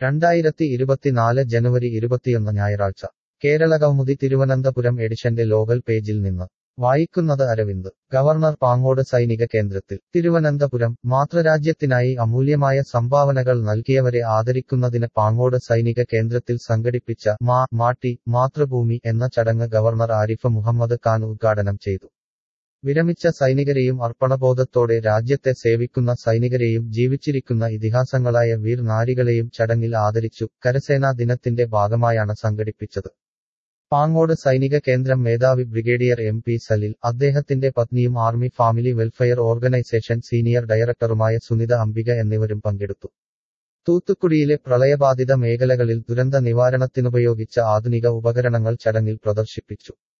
രണ്ടായിരത്തി ഇരുപത്തിനാല് ജനുവരി ഇരുപത്തിയൊന്ന് ഞായറാഴ്ച കേരള കൗമുദി തിരുവനന്തപുരം എഡിഷന്റെ ലോകൽ പേജിൽ നിന്ന് വായിക്കുന്നത് അരവിന്ദ് ഗവർണർ പാങ്ങോട് സൈനിക കേന്ദ്രത്തിൽ തിരുവനന്തപുരം മാതൃരാജ്യത്തിനായി അമൂല്യമായ സംഭാവനകൾ നൽകിയവരെ ആദരിക്കുന്നതിന് പാങ്ങോട് സൈനിക കേന്ദ്രത്തിൽ സംഘടിപ്പിച്ച മാ മാട്ടി മാതൃഭൂമി എന്ന ചടങ്ങ് ഗവർണർ ആരിഫ് മുഹമ്മദ് ഖാൻ ഉദ്ഘാടനം ചെയ്തു വിരമിച്ച സൈനികരെയും അർപ്പണബോധത്തോടെ രാജ്യത്തെ സേവിക്കുന്ന സൈനികരെയും ജീവിച്ചിരിക്കുന്ന ഇതിഹാസങ്ങളായ വീർ നാരികളെയും ചടങ്ങിൽ ആദരിച്ചു കരസേനാ ദിനത്തിന്റെ ഭാഗമായാണ് സംഘടിപ്പിച്ചത് പാങ്ങോട് സൈനിക കേന്ദ്രം മേധാവി ബ്രിഗേഡിയർ എം പി സലിൽ അദ്ദേഹത്തിന്റെ പത്നിയും army family welfare organisation senior ഡയറക്ടറുമായ സുനിത അംബിക എന്നിവരും പങ്കെടുത്തു തൂത്തുക്കുടിയിലെ പ്രളയബാധിത മേഖലകളിൽ ദുരന്ത നിവാരണത്തിനുപയോഗിച്ച ആധുനിക ഉപകരണങ്ങൾ ചടങ്ങിൽ പ്രദർശിപ്പിച്ചു